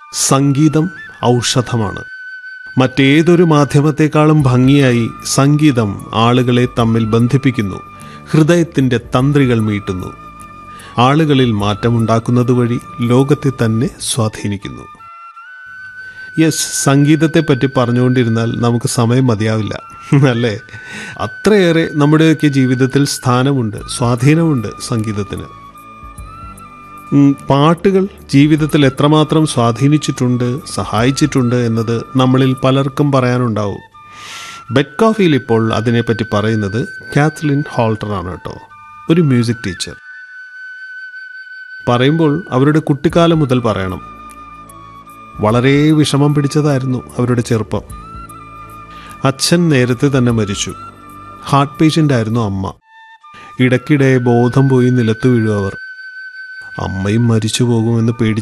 സംഗീതം ഔഷധമാണ് മറ്റേതൊരു മാധ്യമത്തെക്കാളും ഭംഗിയായി സംഗീതം ആളുകളെ തമ്മിൽ ബന്ധിപ്പിക്കുന്നു ഹൃദയത്തിൻ്റെ തന്ത്രികൾ മീട്ടുന്നു ആളുകളിൽ മാറ്റമുണ്ടാക്കുന്നത് വഴി ലോകത്തെ തന്നെ സ്വാധീനിക്കുന്നു യെസ് സംഗീതത്തെ പറ്റി പറഞ്ഞുകൊണ്ടിരുന്നാൽ നമുക്ക് സമയം മതിയാവില്ല അല്ലേ അത്രയേറെ നമ്മുടെയൊക്കെ ജീവിതത്തിൽ സ്ഥാനമുണ്ട് സ്വാധീനമുണ്ട് സംഗീതത്തിന് ഉം, പാട്ടുകൾ ജീവിതത്തിൽ എത്രമാത്രം സ്വാധീനിച്ചിട്ടുണ്ട് സഹായിച്ചിട്ടുണ്ട് എന്നത് നമ്മളിൽ പലർക്കും പറയാനുണ്ടാവും ബെറ്റ് കോഫിയിൽ ഇപ്പോൾ അതിനെപ്പറ്റി പറയുന്നത് കാത്ലിൻ ഹോൾട്ടർ ആണ് കേട്ടോ ഒരു മ്യൂസിക് ടീച്ചർ പറയുമ്പോൾ അവരുടെ കുട്ടിക്കാലം മുതൽ പറയണം വളരെ വിഷമം പിടിച്ചതായിരുന്നു അവരുടെ ചെറുപ്പം അച്ഛൻ നേരത്തെ തന്നെ മരിച്ചു ഹാർട്ട് പേഷ്യൻ്റ് ആയിരുന്നു അമ്മ ഇടയ്ക്കിടെ ബോധം പോയി നിലത്ത് വീഴും അവർ അമ്മയും മരിച്ചു പോകുമെന്ന് പേടി